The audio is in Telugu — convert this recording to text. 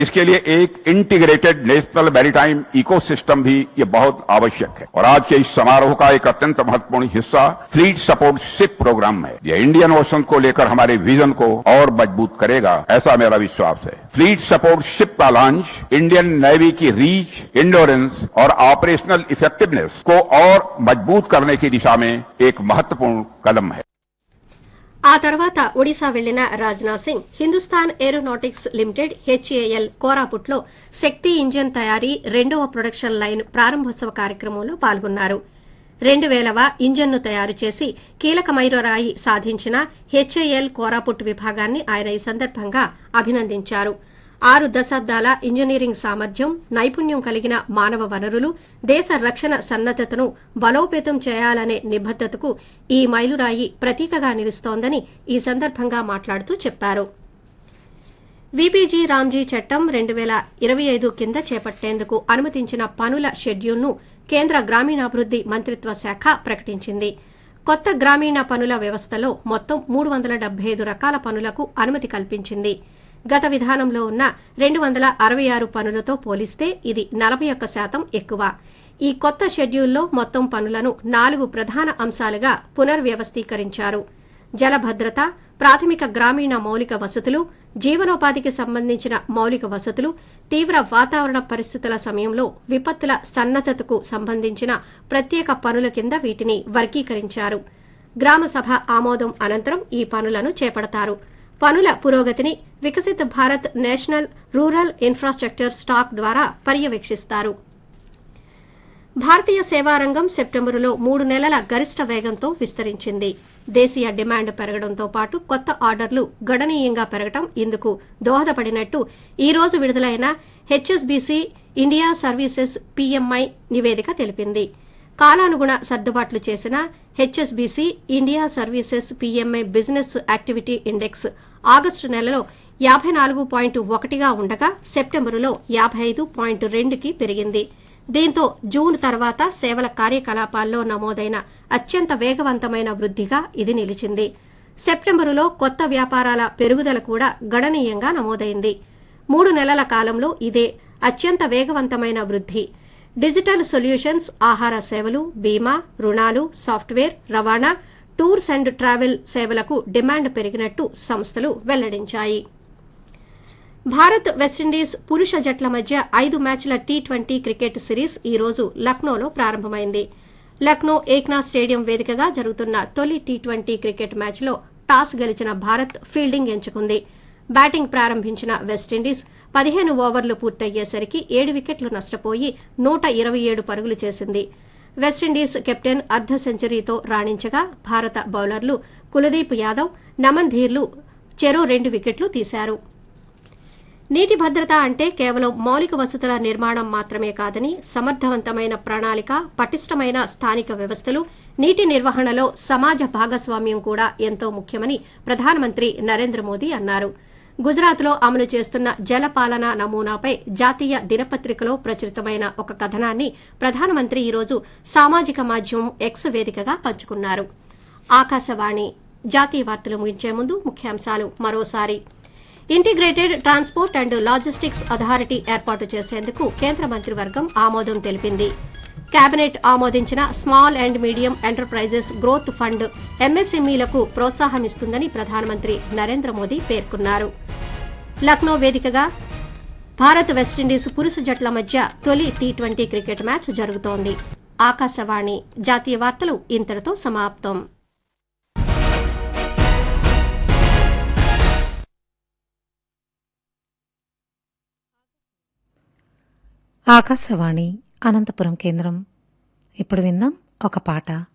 इसके लिए एक इंटीग्रेटेड नेशनल मैरीटाइम इकोसिस्टम भी ये बहुत आवश्यक है और आज के इस समारोह का एक अत्यंत महत्वपूर्ण हिस्सा फ्लीट सपोर्ट शिप प्रोग्राम है यह इंडियन ओशन को लेकर हमारे विजन को और मजबूत करेगा ऐसा मेरा विश्वास है फ्लीट सपोर्ट शिप का लॉन्च इंडियन नेवी की रीच इंडोरेंस और ऑपरेशनल इफेक्टिवनेस को और मजबूत करने की दिशा में एक महत्वपूर्ण कदम है ఆ తర్వాత ఒడిశా వెళ్లిన Rajnath Singh Hindustan aeronautics limited H A L కోరాపుట్లో శక్తి ఇంజన్ తయారీ రెండవ ప్రొడక్షన్ లైన్ ప్రారంభోత్సవ కార్యక్రమంలో పాల్గొన్నారు రెండు వేలవ ఇంజన్ను తయారు చేసి కీలక మైలురాయి సాధించిన హెచ్ఏఎల్ కోరాపుట్ విభాగాన్ని ఆయన ఈ సందర్భంగా అభినందించారు ఆరు దశాబ్దాల ఇంజనీరింగ్ సామర్థ్యం నైపుణ్యం కలిగిన మానవ వనరులు దేశ రక్షణ సన్నద్దతను బలోపేతం చేయాలనే నిబద్దతకు ఈ మైలురాయి ప్రతీకగా నిలుస్తోందని ఈ సందర్భంగా మాట్లాడుతూ చెప్పారు విబీజీ రామ్జీ చట్టం రెండు వేల ఇరవై ఐదు కింద చేపట్టేందుకు అనుమతించిన పనుల షెడ్యూల్ను కేంద్ర గ్రామీణాభివృద్ది మంత్రిత్వ శాఖ ప్రకటించింది కొత్త గ్రామీణ పనుల వ్యవస్థలో మొత్తం మూడు వందల డెబ్బై ఐదు రకాల పనులకు అనుమతి కల్పించింది గత విధానంలో ఉన్న రెండు వందల అరవై ఆరు పనులతో పోలిస్తే ఇది నలభై ఒక్క శాతం ఎక్కువ ఈ కొత్త షెడ్యూల్లో మొత్తం పనులను నాలుగు ప్రధాన అంశాలుగా పునర్వ్యవస్థీకరించారు జలభద్రత ప్రాథమిక గ్రామీణ మౌలిక వసతులు జీవనోపాధికి సంబంధించిన మౌలిక వసతులు తీవ్ర వాతావరణ పరిస్థితుల సమయంలో విపత్తుల సన్నద్దతకు సంబంధించిన ప్రత్యేక పనుల కింద వీటిని వర్గీకరించారు గ్రామ సభ ఆమోదం అనంతరం ఈ పనులను చేపడతారు పనుల పురోగతిని Viksit Bharat national rural infrastructure stack ద్వారా పర్యవేక్షిస్తారు భారతీయ సేవారంగం సెప్టెంబరులో మూడు నెలల గరిష్ట వేగంతో విస్తరించింది దేశీయ డిమాండ్ పెరగడంతో పాటు కొత్త ఆర్డర్లు గణనీయంగా పెరగడం ఇందుకు దోహదపడినట్టు ఈ రోజు విడుదలైన హెచ్ఎస్బీసీ ఇండియా సర్వీసెస్ పీఎంఐ నివేదిక తెలిపింది కాలానుగుణ సర్దుబాట్లు చేసిన H S B C India services P M I business activity index August నెలలో యాభై నాలుగు పాయింట్ ఒకటిగా ఉండగా సెప్టెంబరులో యాభై ఐదు పాయింట్ రెండుకి పెరిగింది దీంతో జూన్ తర్వాత సేవల కార్యకలాపాల్లో నమోదైన అత్యంత వేగవంతమైన వృద్దిగా ఇది నిలిచింది సెప్టెంబరులో కొత్త వ్యాపారాల పెరుగుదల కూడా గణనీయంగా నమోదైంది మూడు నెలల కాలంలో ఇదే అత్యంత వేగవంతమైన వృద్ది డిజిటల్ సొల్యూషన్స్ ఆహార సేవలు బీమా రుణాలు సాఫ్ట్వేర్ రవాణా టూర్స్ అండ్ ట్రావెల్ సేవలకు డిమాండ్ పెరిగినట్టు సంస్థలు వెల్లడించాయి భారత్ వెస్టిండీస్ పురుష జట్ల మధ్య ఐదు మ్యాచ్ల టీ ట్వంటీ క్రికెట్ సిరీస్ ఈ రోజు లక్నోలో ప్రారంభమైంది లక్నో ఏక్నాథ్ స్టేడియం వేదికగా జరుగుతున్న తొలి టీ ట్వంటీ క్రికెట్ మ్యాచ్లో టాస్ గెలిచిన భారత్ ఫీల్డింగ్ ఎంచుకుంది బ్యాటింగ్ ప్రారంభించిన వెస్టిండీస్ పదిహేను ఓవర్లు పూర్తయ్యేసరికి ఏడు వికెట్లు నష్టపోయి నూట ఇరవై ఏడు పరుగులు చేసింది వెస్టిండీస్ కెప్టెన్ అర్ధ సెంచరీతో రాణించగా భారత బౌలర్లు కులదీప్ యాదవ్ నమన్ ధీర్లు చెరో రెండు వికెట్లు తీశారు నీటి భద్రత అంటే కేవలం మౌలిక వసతుల నిర్మాణం మాత్రమే కాదని సమర్థవంతమైన ప్రణాళిక పటిష్టమైన స్థానిక వ్యవస్థలు నీటి నిర్వహణలో సమాజ భాగస్వామ్యం కూడా ఎంతో ముఖ్యమని ప్రధానమంత్రి నరేంద్ర మోదీ అన్నారు గుజరాత్లో అమలు చేస్తున్న జలపాలన నమూనాపై జాతీయ దినపత్రికలో ప్రచురితమైన ఒక కథనాన్ని ప్రధానమంత్రి ఈరోజు సామాజిక మాధ్యమం ఎక్స్ వేదికగా పంచుకున్నారు ఆకాశవాణి జాతీయ వార్తలు ముగించే ముందు ముఖ్యాంశాలు మరోసారి integrated transport and logistics authority ఏర్పాటు చేసేందుకు కేంద్ర మంత్రివర్గం ఆమోదం తెలిపింది కేబినెట్ ఆమోదించిన small and medium enterprises growth fund ఎంఎస్ఎంఈలకు ప్రోత్సాహమిస్తుందని ప్రధానమంత్రి నరేంద్ర మోదీ పేర్కొన్నారు లక్నో వేదికగా భారత్ వెస్టిండీస్ పురుష జట్ల మధ్య తొలి టీ ట్వంటీ క్రికెట్ మ్యాచ్ జరుగుతోంది ఆకాశవాణి జాతీయ వార్తలు ఇంతటితో సమాప్తం ఆకాశవాణి అనంతపురం కేంద్రం ఇప్పుడు విందాం ఒక పాట